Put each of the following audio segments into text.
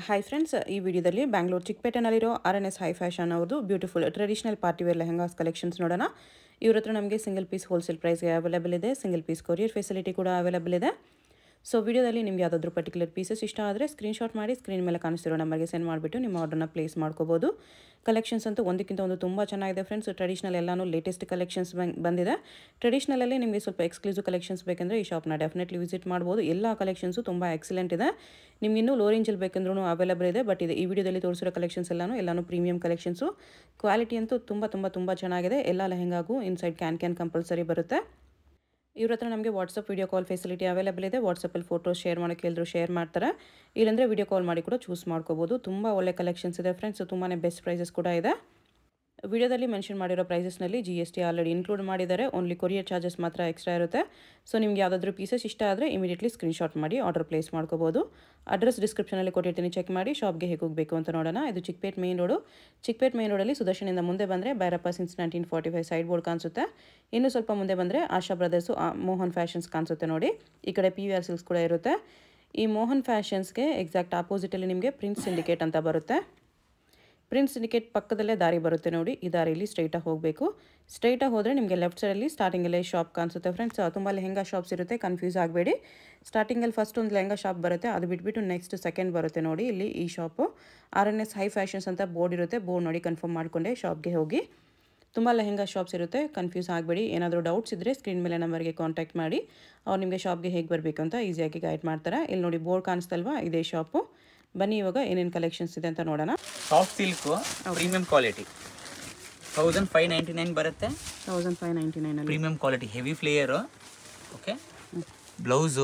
Hi friends ಈ ವಿಡಿಯೋದಲ್ಲಿ ಬ್ಯಾಂಗ್ಳೂರು ಚಿಕ್ಕಪೇಟೆನಲ್ಲಿರೋ R N S high fashion ಅವ್ರದ್ದು beautiful traditional party wear lehengas collections ನೋಡೋಣ ಇವ್ರ ಹತ್ರ ನಮಗೆ ಸಿಂಗಲ್ ಪೀಸ್ ಹೋಲ್ಸೇಲ್ ಪ್ರೈಸ್ಗೆ ಅವೈಲೇಬಲ್ ಇದೆ ಸಿಂಗಲ್ ಪೀಸ್ ಕೊರಿಯರ್ ಫೆಸಿಲಿಟಿ ಕೂಡ ಅವೈಲೇಬಲ್ ಇದೆ ಸೊ ವಿಡಿಯೋದಲ್ಲಿ ನಿಮ್ಗೆ ಯಾವುದಾದ್ರೂ ಪರ್ಟಿಕ್ಯುಲರ್ ಪೀಸಸ್ ಇಷ್ಟ ಆದರೆ ಸ್ಕ್ರೀನ್ಶಾಟ್ ಮಾಡಿ ಸ್ಕ್ರೀನ್ ಮೇಲೆ ಕಾಣಿಸ್ತಿರೋ ನಂಬರ್ಗೆ ಸೆಂಡ್ ಮಾಡಿಬಿಟ್ಟು ನಿಮ್ಮ ಆರ್ಡರ್ನ ಪ್ಲೇಸ್ ಮಾಡ್ಕೋಬೋದು ಕಲೆಕ್ಷನ್ಸ್ ಅಂತೂ ಒಂದಕ್ಕಿಂತ ಒಂದು ತುಂಬ ಚೆನ್ನಾಗಿದೆ ಫ್ರೆಂಡ್ಸ್ ಟ್ರೆಡಿಷನಲ್ ಎಲ್ಲನೂ ಲೇಟೆಸ್ಟ್ ಕಲೆಕ್ಷನ್ಸ್ ಬಂದಿದೆ ಟ್ರೆಡಿಷನಲಲ್ಲಿ ನಿಮಗೆ ಸ್ವಲ್ಪ ಎಕ್ಸ್ಕ್ಲೂಸಿವ್ ಕಲೆಕ್ಷನ್ಸ್ ಬೇಕಂದರೆ ಈ ಶಾಪ್ನ ಡೆಫಿನೆಟ್ಲಿ ವಿಸಿಟ್ ಮಾಡ್ಬೋದು ಎಲ್ಲ ಕಲೆಕ್ಷನ್ಸು ತುಂಬ ಎಕ್ಸಲೆಂಟ್ ಇದೆ ನಿಮ್ಗೆ ಇನ್ನೂ ಲೋ ರೇಂಜಲ್ಲಿ ಬೇಕಂದ್ರೂ ಅವೈಲೇಬಲ್ ಇದೆ ಬಟ್ ಇದೆ ಈ ವಿಡಿಯೋದಲ್ಲಿ ತೋರಿಸಿರೋ ಕಲೆಕ್ಷನ್ಸ್ ಎಲ್ಲನೂ ಎಲ್ಲನೂ ಪ್ರೀಮಿಯಂ ಕಲೆಕ್ಷನ್ಸು ಕ್ವಾಲಿಟಿ ಅಂತೂ ತುಂಬ ತುಂಬ ತುಂಬ ಚೆನ್ನಾಗಿದೆ ಎಲ್ಲ ಲೆಹಂಗಾಗೂ ಇನ್ಸೈಡ್ ಕ್ಯಾನ್ ಕ್ಯಾನ್ ಕಂಪಲ್ಸರಿ ಬರುತ್ತೆ ಇವ್ರ ಹತ್ರ ನಮಗೆ WhatsApp video call facility available ಇದೆ ವಾಟ್ಸಪ್ಪಲ್ಲಿ ಫೋಟೋಸ್ ಶೇರ್ ಮಾಡೋಕ್ಕೆ ಹೇಳಿದ್ರು ಶೇರ್ ಮಾಡ್ತಾರೆ ಇಲ್ಲಾಂದರೆ ವೀಡಿಯೋ ಕಾಲ್ ಮಾಡಿ ಕೂಡ ಚೂಸ್ ಮಾಡ್ಕೋಬೋದು ತುಂಬ ಒಳ್ಳೆ ಕಲೆಕ್ಷನ್ಸ್ ಇದೆ ಫ್ರೆಂಡ್ಸ್ ತುಂಬಾ ಬೆಸ್ಟ್ ಪ್ರೈಸಸ್ ಕೂಡ ಇದೆ ವಿಡಿಯೋದಲ್ಲಿ ಮೆನ್ಷನ್ ಮಾಡಿರೋ ಪ್ರೈಸಸ್ನಲ್ಲಿ G S T already include ಮಾಡಿದ್ದಾರೆ ಓನ್ಲಿ ಕೊರಿಯರ್ ಚಾರ್ಜಸ್ ಮಾತ್ರ ಎಕ್ಸ್ಟ್ರಾ ಇರುತ್ತೆ ಸೊ ನಿಮ್ಗೆ ಯಾವುದಾದ್ರೂ ಪೀಸಸ್ ಇಷ್ಟ ಆದರೆ ಇಮಿಡಿಯೇಟ್ಲಿ ಸ್ಕ್ರೀನ್ಶಾಟ್ ಮಾಡಿ ಆರ್ಡರ್ ಪ್ಲೇಸ್ ಮಾಡ್ಕೋಬೋದು ಅಡ್ರೆಸ್ ಡಿಸ್ಕ್ರಿಪ್ಷನಲ್ಲಿ ಕೊಟ್ಟಿರ್ತೀನಿ ಚೆಕ್ ಮಾಡಿ ಶಾಪ್ಗೆ ಹೇಗೆ ಹೋಗಬೇಕು ಅಂತ ನೋಡೋಣ ಇದು Chickpet main road Chickpet main ರೋಡಲ್ಲಿ ಸುದರ್ಶನಿಂದ ಮುಂದೆ ಬಂದರೆ Bhairappa since nineteen forty five side board ಕಾಣಿಸುತ್ತೆ ಇನ್ನು ಸ್ವಲ್ಪ ಮುಂದೆ ಬಂದರೆ ಆಶಾ ಬ್ರದರ್ಸು ಮೋಹನ್ ಫ್ಯಾಷನ್ಸ್ ಕಾಣಿಸುತ್ತೆ ನೋಡಿ ಈ ಕಡೆ ಪಿ ವಿ ಆರ್ ಸಿಲ್ಸ್ ಕೂಡ ಇರುತ್ತೆ ಈ ಮೋಹನ್ ಫ್ಯಾಷನ್ಸ್ಗೆ ಎಕ್ಸಾಕ್ಟ್ ಆಪೋಸಿಟಲ್ಲಿ ನಿಮಗೆ ಪ್ರಿನ್ಸ್ ಸಿಂಡಿಕೇಟ್ ಅಂತ ಬರುತ್ತೆ ಪ್ರಿನ್ಸ್ ಸಿಂಡಿಕೇಟ್ ಪಕ್ಕದಲ್ಲೇ ದಾರಿ ಬರುತ್ತೆ ನೋಡಿ ಈ ದಾರಿಯಲ್ಲಿ ಸ್ಟ್ರೈಟಾಗಿ ಹೋಗಬೇಕು ಸ್ಟ್ರೈಟಾಗಿ ಹೋದರೆ ನಿಮಗೆ ಲೆಫ್ಟ್ ಸೈಡಲ್ಲಿ ಸ್ಟಾರ್ಟಿಂಗಲ್ಲೇ ಶಾಪ್ ಕಾಣಿಸುತ್ತೆ ಫ್ರೆಂಡ್ಸ್ ತುಂಬ ಲೆಹಂಗಾ ಶಾಪ್ಸ್ ಇರುತ್ತೆ ಕನ್ಫ್ಯೂಸ್ ಆಗಬೇಡಿ ಸ್ಟಾರ್ಟಿಂಗಲ್ಲಿ ಫಸ್ಟ್ ಒಂದು ಲೆಹಂಗಾ ಶಾಪ್ ಬರುತ್ತೆ ಅದು ಬಿಟ್ಬಿಟ್ಟು ನೆಕ್ಸ್ಟ್ ಸೆಕೆಂಡ್ ಬರುತ್ತೆ ನೋಡಿ ಇಲ್ಲಿ ಈ shop R N S high fashions ಅಂತ ಬೋರ್ಡ್ ಇರುತ್ತೆ ಬೋರ್ಡ್ ನೋಡಿ ಕನ್ಫರ್ಮ್ ಮಾಡಿಕೊಂಡೆ ಶಾಪ್ಗೆ ಹೋಗಿ ತುಂಬ ಲೆಹಂಗಾ ಶಾಪ್ಸ್ ಇರುತ್ತೆ ಕನ್ಫ್ಯೂಸ್ ಆಗಬೇಡಿ ಏನಾದರೂ ಡೌಟ್ಸ್ ಇದ್ದರೆ ಸ್ಕ್ರೀನ್ ಮೇಲೆ ನಂಬರ್ಗೆ ಕಾಂಟ್ಯಾಕ್ಟ್ ಮಾಡಿ ಅವ್ರು ನಿಮಗೆ ಶಾಪ್ಗೆ ಹೇಗೆ ಬರಬೇಕು ಅಂತ ಈಸಿಯಾಗಿ ಗೈಡ್ ಮಾಡ್ತಾರೆ ಇಲ್ಲಿ ನೋಡಿ ಬೋರ್ಡ್ ಕಾಣಿಸ್ತಲ್ವಾ ಇದೇ ಶಾಪು ಬನ್ನಿ ಇವಾಗ ಏನೇನು ಕಲೆಕ್ಷನ್ಸ್ ಇದೆ ಅಂತ ನೋಡೋಣ soft silk premium quality thousand five ninety nine ಬರುತ್ತೆ ತೌಸಂಡ್ ಫೈವ್ ನೈಂಟಿ ನೈನಲ್ಲಿ premium quality heavy flare okay blouse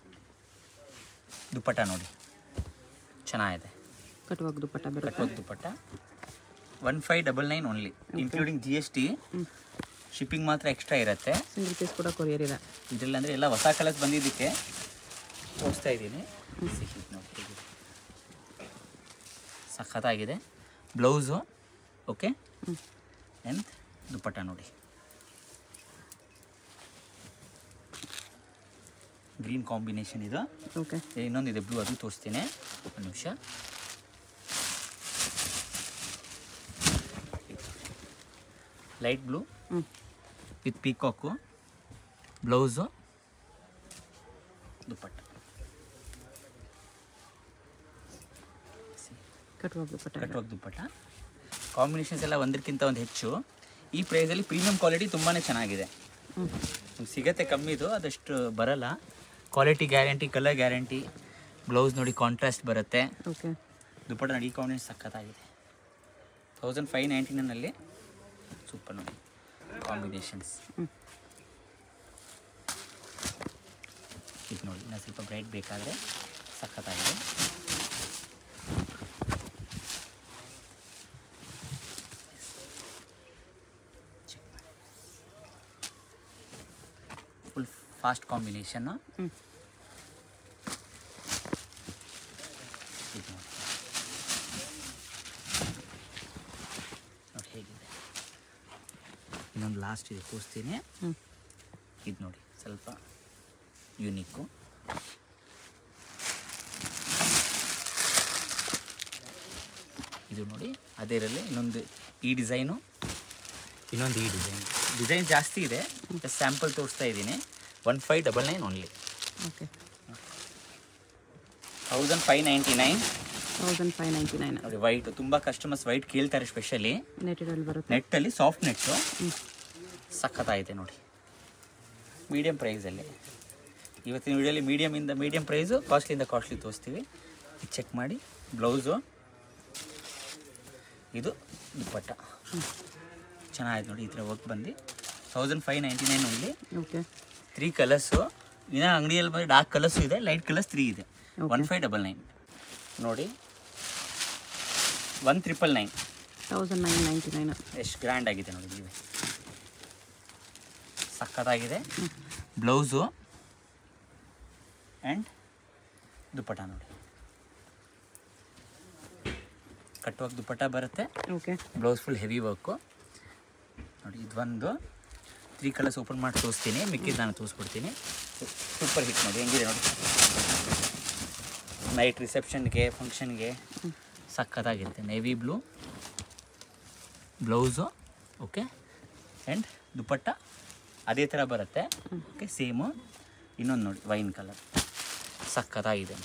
dupatta ನೋಡಿ ಚೆನ್ನಾಗಿದೆ ಕಟ್ಟುವಾಗ ದುಪ್ಪಟ್ಟ ಬರುತ್ತೆ ಕಟ್ಟೋದು dupatta one five double nine only including G S T shipping ಮಾತ್ರ ಎಕ್ಸ್ಟ್ರಾ ಇರುತ್ತೆ ಸಿಂಗಲ್ ಪೀಸ್ ಕೂಡ ಕೊರಿಯರ್ ಇದೆ ಇದರಲ್ಲಿ ಅಂದರೆ ಎಲ್ಲ ಹೊಸ ಕಲರ್ಸ್ ಬಂದಿದ್ದಕ್ಕೆ ತೋರಿಸ್ತಾ ಇದ್ದೀನಿ ಸಿಹಿ ನೋಡಿ ಹೇಗಿದೆ. ಸಖತ್ತಾಗಿದೆ ಬ್ಲೌಸು ಓಕೆ ಆ್ಯಂಡ್ ದುಪ್ಪಟ್ಟ ನೋಡಿ ಗ್ರೀನ್ ಕಾಂಬಿನೇಷನ್ ಇದು ಓಕೆ ಇನ್ನೊಂದಿದೆ ಬ್ಲೂ ಅದು ತೋರಿಸ್ತೀನಿ ಒಂದು ನಿಮಿಷ ಲೈಟ್ ಬ್ಲೂ ಹ್ಞೂ ವಿತ್ ಪೀಕಾಕು ಬ್ಲೌಸು ದುಪ್ಪಟ್ಟ ಕಟ್ಟುವಾಗ ದುಪ್ಪಟ್ಟ ಇದೆ. ಕಟ್ಟುವಾಗ ದುಪ್ಪಟ್ಟ ಕಾಂಬಿನೇಷನ್ಸ್ ಎಲ್ಲ ಒಂದಕ್ಕಿಂತ ಒಂದು ಹೆಚ್ಚು ಈ ಪ್ರೈಸಲ್ಲಿ ಪ್ರೀಮಿಯಂ ಕ್ವಾಲಿಟಿ ತುಂಬಾ ಚೆನ್ನಾಗಿದೆ ಹ್ಞೂ ನಿಮ್ಗೆ ಸಿಗತ್ತೆ ಕಮ್ಮಿದು ಅದಷ್ಟು ಬರಲ್ಲ quality guarantee colour guarantee blouse ನೋಡಿ ಕಾಂಟ್ರಾಸ್ಟ್ ಬರುತ್ತೆ ಓಕೆ ದುಪ್ಪಟ್ಟ ನೋಡಿ ಈ ಕಾಂಬಿನೇಷನ್ ಸಖತ್ತಾಗಿದೆ ತೌಸಂಡ್ ಫೈವ್ ನೈಂಟಿ ನೈನಲ್ಲಿ ಸೂಪರ್ ನೋಡಿ ಕಾಂಬಿನೇಷನ್ಸ್ ಹ್ಮ್. ಇದು ನೋಡಿ ಇನ್ನೂ ಸ್ವಲ್ಪ ಬ್ರೈಟ್ ಬೇಕಾದರೆ ಸಖತ್ತಾಗಿದೆ ಫುಲ್ ಫಾಸ್ಟ್ ಕಾಂಬಿನೇಷನ್ನು ಹ್ಞೂ ಇದು ನೋಡಿ ನೋಡಿ ಹೇಗಿದೆ ಇನ್ನೊಂದು ಲಾಸ್ಟ್ ಇದೆ ತೋರಿಸ್ತೀನಿ ಹ್ಞೂ ಇದು ನೋಡಿ ಸ್ವಲ್ಪ ಯುನಿಕ್ಕು ಇದು ನೋಡಿ ಅದೇರಲ್ಲಿ ಇನ್ನೊಂದು ಈ ಡಿಸೈನು ಇನ್ನೊಂದು ಈ ಡಿಸೈನ್ ಡಿಸೈನ್ ಜಾಸ್ತಿ ಇದೆ ಸ್ಯಾಂಪಲ್ ತೋರಿಸ್ತಾ ಇದ್ದೀನಿ one five double nine only okay thousand five ninety nine thousand five ninety nine ನೋಡಿ ವೈಟ್ ತುಂಬ ಕಸ್ಟಮರ್ಸ್ ವೈಟ್ ಕೇಳ್ತಾರೆ ಸ್ಪೆಷಲಿ ನೆಟಿಡಲ್ಲಿ ಬರುತ್ತೆ ನೆಟ್ಟಲ್ಲಿ ಸಾಫ್ಟ್ ನೆಟ್ಟು ಹ್ಞೂ ಸಖತ್ತಾಗಿದೆ ನೋಡಿ ಮೀಡಿಯಮ್ ಪ್ರೈಸಲ್ಲಿ ಇವತ್ತಿನ ವಿಡಿಯೋಲಿ ಮೀಡಿಯಮಿಂದ ಮೀಡಿಯಮ್ ಪ್ರೈಸು ಕಾಸ್ಟ್ಲಿಂದ ಕಾಸ್ಟ್ಲಿ ತೋರಿಸ್ತೀವಿ ಚೆಕ್ ಮಾಡಿ ಬ್ಲೌಸು ಇದು ದುಪ್ಪಟ್ಟ ಚೆನ್ನಾಗಿದೆ ನೋಡಿ ಈ ಥರ ವರ್ಕ್ ಬಂದು thousand five ninety nine only okay three colours ಇನ್ನು ಅಂಗಡಿಯಲ್ಲಿ ಬಂದು ಡಾರ್ಕ್ ಕಲರ್ಸು ಇದೆ ಲೈಟ್ ಕಲರ್ಸ್ ತ್ರೀ ಇದೆ ಒನ್ ಫೈವ್ ಡಬಲ್ ನೈನ್ ನೋಡಿ one triple nine thousand nine ninety nine ಎಷ್ಟು ಗ್ರ್ಯಾಂಡ್ ಆಗಿದೆ ನೋಡಿ ನೀವೇ ಸಖತ್ತಾಗಿದೆ ಬ್ಲೌಸು ಆ್ಯಂಡ್ ದುಪ್ಪಟ ನೋಡಿ ಕಟ್ಟುವಾಗ ದುಪ್ಪಟ ಬರುತ್ತೆ okay blouse full heavy work ನೋಡಿ ಇದೊಂದು ತ್ರೀ ಕಲರ್ಸ್ ಓಪನ್ ಮಾಡಿ ತೋರಿಸ್ತೀನಿ ಮಿಕ್ಕಿದ್ದು ನಾನು ತೋರಿಸ್ಬಿಡ್ತೀನಿ ಸೂಪರ್ ಹಿಟ್ ನೋಡಿ ಹೆಂಗಿದೆ ನೋಡಿ ನೈಟ್ ರಿಸೆಪ್ಷನ್ಗೆ ಫಂಕ್ಷನ್ಗೆ ಸಖತ್ತಾಗಿರುತ್ತೆ navy blue blouse okay and dupatta ಅದೇ ಥರ ಬರುತ್ತೆ ಓಕೆ ಸೇಮು ಇನ್ನೊಂದು ನೋಡಿ ವೈನ್ ಕಲರ್ ಸಖತ್ತಾಗಿದೆ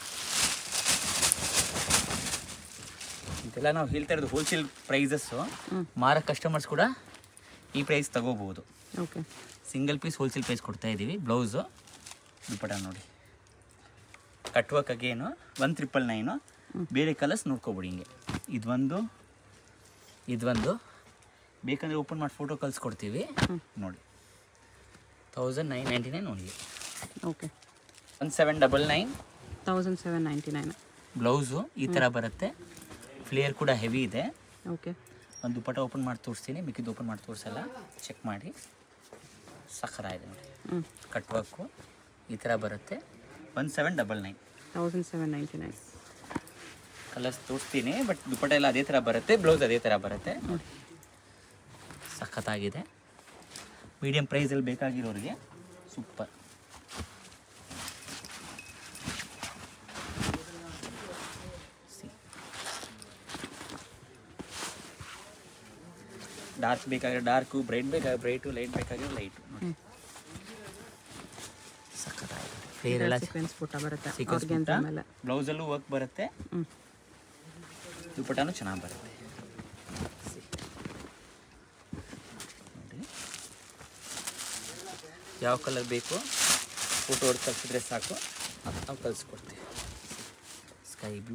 ಇದೆಲ್ಲ ನಾವು ಹೇಳ್ತಾ ಇರೋದು ಹೋಲ್ಸೇಲ್ ಪ್ರೈಸಸ್ಸು ಮಾರೋ ಕಸ್ಟಮರ್ಸ್ ಕೂಡ ಈ ಪ್ರೈಸ್ ತಗೋಬೋದು okay single piece wholesale price ಕೊಡ್ತಾ ಇದ್ದೀವಿ ಬ್ಲೌಸು ದುಪ್ಪಟ ನೋಡಿ cutwork again one triple nine ಬೇರೆ ಕಲರ್ಸ್ ನೋಡ್ಕೊಬಿಡಿ ಹಿಂಗೆ ಇದೊಂದು ಇದೊಂದು ಬೇಕಂದರೆ ಓಪನ್ ಮಾಡಿ ಫೋಟೋ ಕಳಿಸ್ಕೊಡ್ತೀವಿ ನೋಡಿ thousand nine ninety nine only okay one seven double nine thousand seven ninety nine blouse ಈ ಥರ ಬರುತ್ತೆ ಫ್ಲೇಯರ್ ಕೂಡ ಹೆವಿ ಇದೆ ಓಕೆ ಒಂದು ದುಪ್ಪಟ ಓಪನ್ ಮಾಡಿ ತೋರಿಸ್ತೀನಿ ಮಿಕ್ಕಿದ್ದು ಓಪನ್ ಮಾಡಿ ತೋರಿಸಲ್ಲ ಚೆಕ್ ಮಾಡಿ ಸಖರ ಇದೆ ನೋಡಿ ಹ್ಞೂ ಕಟ್ ವರ್ಕು ಈ ಥರ ಬರುತ್ತೆ one seven double nine thousand seven ninety nine colours ತೋರಿಸ್ತೀನಿ ಬಟ್ ದುಪ್ಪಟ ಎಲ್ಲ ಅದೇ ಥರ ಬರುತ್ತೆ ಬ್ಲೌಸ್ ಅದೇ ಥರ ಬರುತ್ತೆ ನೋಡಿ ಸಖತ್ತಾಗಿದೆ ಮೀಡಿಯಮ್ ಪ್ರೈಸಲ್ಲಿ ಬೇಕಾಗಿರೋರಿಗೆ ಸೂಪರ್ ಡಾರ್ಕ್ ಬೇಕಾಗಿರೋ ಡಾರ್ಕು ಬ್ರೈಟ್ ಬೇಕಾಗಿರೋ ಬ್ರೈಟು ಲೈಟ್ ಬೇಕಾಗಿರೋ ಲೈಟು ನೋಡಿ ಸಖತ್ತಾಗಿದೆ ಫ್ಲೇರ್ ಎಲ್ಲ ಸೀಕ್ವೆನ್ಸ್ ಫೋಟೋ ಬರುತ್ತೆ ಸೀಕ್ವೆನ್ಸ್ ಆರ್ಗೆನ್ಸ್ ಮೇಲೆ ಬ್ಲೌಸಲ್ಲೂ ವರ್ಕ್ ಬರುತ್ತೆ ಹ್ಞೂ ದುಪ್ಪಟ್ಟನೂ ಚೆನ್ನಾಗಿ ಬರುತ್ತೆ ನೋಡಿ ಯಾವ ಕಲರ್ ಬೇಕು ಫೋಟೋ ಹೊಡೆದು ಕಳಿಸಿದ್ರೆ ಸಾಕು ಅದು ನಾವು ಕಳಿಸ್ಕೊಡ್ತೀವಿ sky blue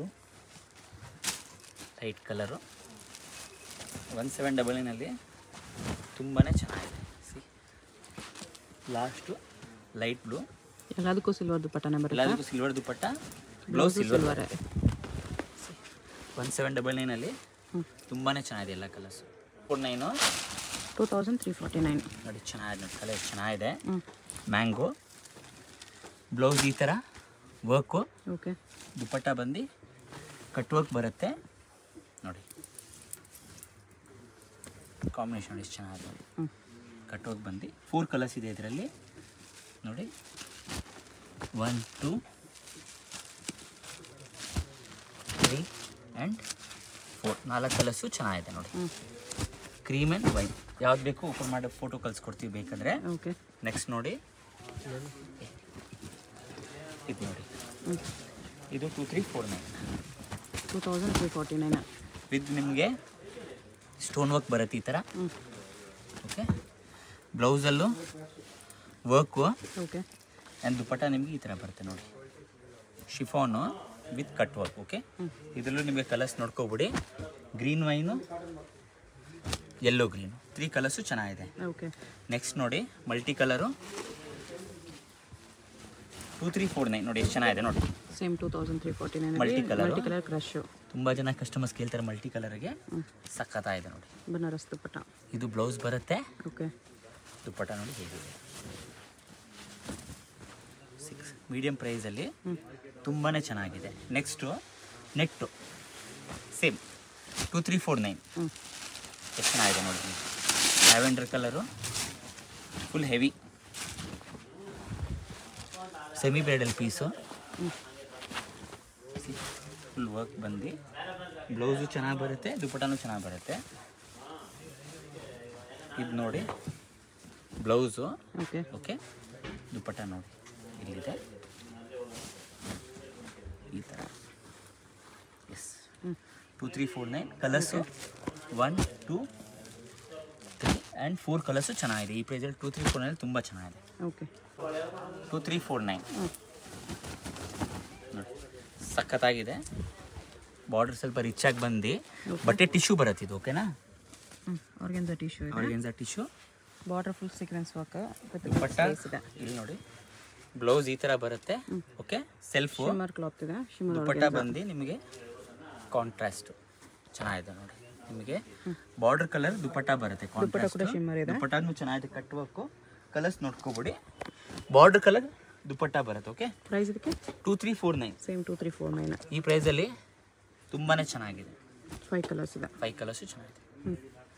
light colour one seven double ನೈನಲ್ಲಿ ತುಂಬಾ ಚೆನ್ನಾಗಿದೆ ಸಿ ಲಾಸ್ಟು ಲೈಟ್ ಬ್ಲೂ ಎಲ್ಲದಕ್ಕೂ ಸಿಲ್ವರ್ ದುಪ್ಪಟ್ಟನೆ ಬರುತ್ತೆ ಎಲ್ಲದಕ್ಕೂ silver dupatta blouse blouse silver silver one seven double ನೈನಲ್ಲಿ ಹ್ಞೂ ತುಂಬಾ ಚೆನ್ನಾಗಿದೆ ಎಲ್ಲ colours four nine two thousand three forty nine ನೋಡಿ ಚೆನ್ನಾಗಿದೆ ನೋಡಿ ಕಲರ್ ಚೆನ್ನಾಗಿದೆ ಹ್ಞೂ ಮ್ಯಾಂಗೋ ಬ್ಲೌಸ್ ಈ ಥರ ವರ್ಕು ಓಕೆ ದುಪ್ಪಟ್ಟ ಬಂದು ಕಟ್ ವರ್ಕ್ ಬರುತ್ತೆ ನೋಡಿ ಕಾಂಬಿನೇಷನ್ ಎಷ್ಟು ಚೆನ್ನಾಗಿದೆ ನೋಡಿ ಹ್ಞೂ ಕಟ್ ವರ್ಕ್ ಬಂದು ಫೋರ್ ಕಲರ್ಸ್ ಇದೆ ಇದರಲ್ಲಿ ನೋಡಿ one two three and four ನಾಲ್ಕು ಕಲರ್ಸು ಚೆನ್ನಾಗಿದೆ ನೋಡಿ ಹ್ಞೂ ಕ್ರೀಮ್ ಆ್ಯಂಡ್ ವೈನ್ ಯಾವ್ದು ಬೇಕು ಓಪನ್ ಮಾಡಿ ಫೋಟೋ ಕಳಿಸ್ಕೊಡ್ತೀವಿ ಬೇಕಾದರೆ ಓಕೆ ನೆಕ್ಸ್ಟ್ ನೋಡಿ ಇದು ನೋಡಿ ಹ್ಞೂ ಇದು two three four nine two thousand three forty nine with ನಿಮಗೆ ಸ್ಟೋನ್ ವರ್ಕ್ ಬರುತ್ತೆ ಈ ಥರ ಹ್ಞೂ ಓಕೆ ಬ್ಲೌಸಲ್ಲೂ ವರ್ಕು ಓಕೆ ಆ್ಯಂಡ್ ದುಪ್ಪಟ್ಟ ನಿಮಗೆ ಈ ಥರ ಬರುತ್ತೆ ನೋಡಿ chiffon with cut work okay ಇದರಲ್ಲೂ ನಿಮಗೆ ಕಲರ್ಸ್ ನೋಡ್ಕೊಬಿಡಿ green wine yellow green three colours ಚೆನ್ನಾಗಿದೆ ಓಕೆ ನೆಕ್ಸ್ಟ್ ನೋಡಿ multi colour two three four nine ನೋಡಿ ಎಷ್ಟು ಚೆನ್ನಾಗಿದೆ ನೋಡಿ same two thousand three forty nine Multi colour. Multi colour crush ತುಂಬ ಜನ ಕಸ್ಟಮರ್ಸ್ ಕೇಳ್ತಾರೆ ಮಲ್ಟಿ ಕಲರ್ಗೆ ಸಖತ್ತಾಗಿದೆ ನೋಡಿ ಬನಾರಸ್ ದುಪ್ಪಟ್ಟ ಇದು ಬ್ಲೌಸ್ ಬರುತ್ತೆ ಓಕೆ ದುಪ್ಪಟ್ಟ ನೋಡಿ ಹೇಗಿದೆ ಸಿಕ್ಸ್ ಮೀಡಿಯಮ್ ಪ್ರೈಸಲ್ಲಿ ತುಂಬಾ ಚೆನ್ನಾಗಿದೆ next net same two three four nine ಹ್ಞೂ ಎಷ್ಟು ಚೆನ್ನಾಗಿದೆ ನೋಡಿ lavender colour full heavy semi bridal piece ಹ್ಞೂ ಫುಲ್ ವರ್ಕ್ ಬಂದು ಬ್ಲೌಸು ಚೆನ್ನಾಗಿ ಬರುತ್ತೆ ದುಪ್ಪಟನೂ ಚೆನ್ನಾಗಿ ಬರುತ್ತೆ ಇದು ನೋಡಿ ಬ್ಲೌಸು ಓಕೆ ಓಕೆ ದುಪ್ಪಟ್ಟ ನೋಡಿ ಇಲ್ಲಿದೆ ಈ ಥರ ಎಸ್ ಹ್ಞೂ two three four nine colours one two three and four colours ಚೆನ್ನಾಗಿದೆ ಈ ಪ್ರೈಸಲ್ಲಿ ಟೂ ತ್ರೀ ಫೋರ್ ನೈನ್ ತುಂಬ ಚೆನ್ನಾಗಿದೆ okay two three four nine ಹ್ಞೂ ನೋಡಿ ಸಖತ್ತಾಗಿದೆ ಬಾರ್ಡರ್ ಸ್ವಲ್ಪ ರಿಚ್ ಆಗಿ ಬಂದು ಬಟ್ಟೆ ಟಿಶ್ಯೂ ಬರುತ್ತೆ ಇದು ಓಕೆನಾ ಹ್ಞೂ ಆರ್ಗೆನ್ಸ ಟಿಶ್ಯೂ ಇದೆ organza tissue border full sequins work dupatta ಇದೆ ಇಲ್ಲಿ ನೋಡಿ ಬ್ಲೌಸ್ ಈ ಥರ ಬರುತ್ತೆ ಓಕೆ ಸೆಲ್ಫು ಶಿಮ್ಮರ್ ಕ್ಲಾತ್ ಇದೆ ಶಿಮ್ಮರ್ ದುಪ್ಪಟ್ಟ ಬಂದು ನಿಮಗೆ ಕಾಂಟ್ರಾಸ್ಟ್ ಚೆನ್ನಾಗಿದೆ ನೋಡಿ ನಿಮಗೆ ಬಾರ್ಡರ್ ಕಲರ್ ದುಪ್ಪಟ್ಟ ಬರುತ್ತೆ ದುಪ್ಪಟ್ಟ ಕೂಡ ಕಾಂಟ್ರಾಸ್ಟ್ ಶಿಮ್ಮರ್ ಇದೆ ದುಪ್ಪಟ್ಟನು ಚೆನ್ನಾಗಿದೆ ಕಟ್ಟಬೇಕು ಕಲರ್ಸ್ ನೋಡ್ಕೊಬಿಡಿ ಬಾರ್ಡರ್ ಕಲರ್ ದುಪ್ಪಟ್ಟ ಬರುತ್ತೆ ಓಕೆ ಪ್ರೈಸ್ ಇದಕ್ಕೆ two three four nine same two three four nine ಈ ಪ್ರೈಸಲ್ಲಿ ತುಂಬಾ ಚೆನ್ನಾಗಿದೆ ಫೈವ್ ಕಲರ್ಸ್ ಇದೆ ಫೈವ್ ಕಲರ್ಸು ಚೆನ್ನಾಗಿದೆ ಹ್ಞೂ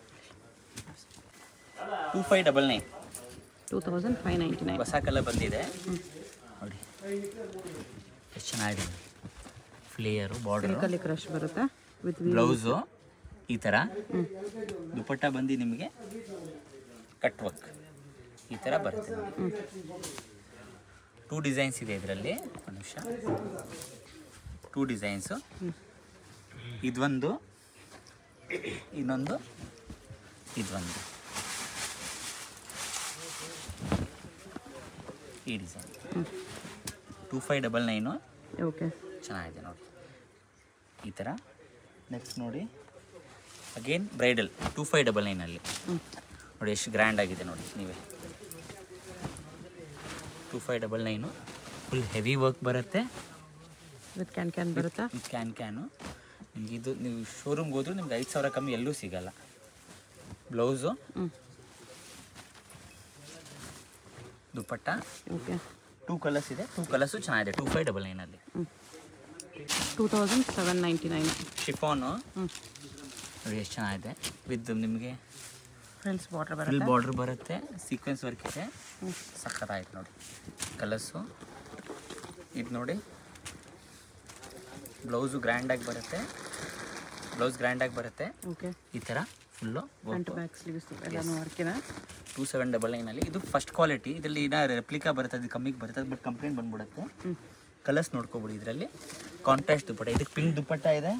two five double nine two thousand five ninety nine ಹೊಸ ಕಲರ್ ಬಂದಿದೆ ನೋಡಿ ಎಷ್ಟು ಚೆನ್ನಾಗಿದೆ ಲೇಯರು ಬಾರ್ಡರ್ ಸಿಲ್ಕಲ್ಲಿ ಕ್ರಶ್ ಬರುತ್ತೆ ವಿತ್ ಬ್ಲೌಸು ಈ ಥರ ದುಪಟ್ಟ ಬಂದು ನಿಮಗೆ ಕಟ್ ವರ್ಕ್ ಈ ಥರ ಬರುತ್ತೆ ನೋಡಿ ಟೂ ಡಿಸೈನ್ಸ್ ಇದೆ ಇದರಲ್ಲಿ ಒಂದು ನಿಮಿಷ ಟೂ ಡಿಸೈನ್ಸು ಇದೊಂದು ಇನ್ನೊಂದು ಇದೊಂದು ಈ design two five double nine okay ಚೆನ್ನಾಗಿದೆ ನೋಡಿ ಈ ಥರ ನೆಕ್ಸ್ಟ್ ನೋಡಿ again bridal two five double ನೈನಲ್ಲಿ ನೋಡಿ ಎಷ್ಟು ಗ್ರ್ಯಾಂಡ್ ಆಗಿದೆ ನೋಡಿ ನೀವೇ two five double nine full heavy work ಬರುತ್ತೆ ವಿತ್ ಕ್ಯಾನ್ ಕ್ಯಾನ್ ಬರುತ್ತಾ ಕ್ಯಾನ್ ಕ್ಯಾನು ನಿಮ್ಗೆ ಇದು ನೀವು ಶೋರೂಮ್ಗೆ ಹೋದ್ರೂ ನಿಮ್ಗೆ ಐದು ಸಾವಿರ ಕಮ್ಮಿ ಎಲ್ಲೂ ಸಿಗಲ್ಲ ಬ್ಲೌಸು ಹ್ಞೂ ದುಪ್ಪಟ್ಟ ಓಕೆ ಟೂ ಕಲರ್ಸ್ ಇದೆ ಟೂ ಕಲರ್ಸು ಚೆನ್ನಾಗಿದೆ ಟೂ ಫೈವ್ ಡಬಲ್ ನೈನಲ್ಲಿ two thousand seven ninety nine chiffon ಹ್ಞೂ ನೋಡಿ ಎಷ್ಟು ಚೆನ್ನಾಗಿದೆ ವಿತ್ ನಿಮಗೆ ಫ್ರೆಂಡ್ಸ್ ಬಾರ್ಡರ್ ಫುಲ್ ಬರುತ್ತೆ ಬಾರ್ಡ್ರ್ ಬರುತ್ತೆ ಸೀಕ್ವೆನ್ಸ್ ವರ್ಕ್ ಇದೆ ಸಖತ್ತಾಯ್ತು ನೋಡಿ ಕಲರ್ಸು ಇದು ನೋಡಿ ಬ್ಲೌಸು ಗ್ರ್ಯಾಂಡಾಗಿ ಬರುತ್ತೆ ಬ್ಲೌಸ್ ಗ್ರ್ಯಾಂಡಾಗಿ ಬರುತ್ತೆ ಓಕೆ ಈ ಥರ ಫುಲ್ಲು ಫ್ರಂಟ್ ಬ್ಯಾಕ್ ಸ್ಲೀವ್ಸ್ ಎಲ್ಲನೂ ವರ್ಕಿನ ಟೂ ಸೆವೆನ್ ಡಬಲ್ ನೈನಲ್ಲಿ ಇದು ಫಸ್ಟ್ ಕ್ವಾಲಿಟಿ ಇದರಲ್ಲಿ ಇನ್ನ ರೆಪ್ಲಿಕಾ ಬರುತ್ತೆ ಅದು ಕಮ್ಮಿಗೆ ಬರುತ್ತೆ ಬಟ್ ಕಂಪ್ಲೇಂಟ್ ಬಂದ್ಬಿಡುತ್ತೆ ಹ್ಞೂ ಕಲರ್ಸ್ ನೋಡ್ಕೊಬಿಡಿ ಇದರಲ್ಲಿ ಕಾಂಟ್ರಾಸ್ಟ್ ದುಪ್ಪಟ್ಟ ಇದಕ್ಕೆ ಪಿಂಕ್ ದುಪ್ಪಟ್ಟ ಇದೆ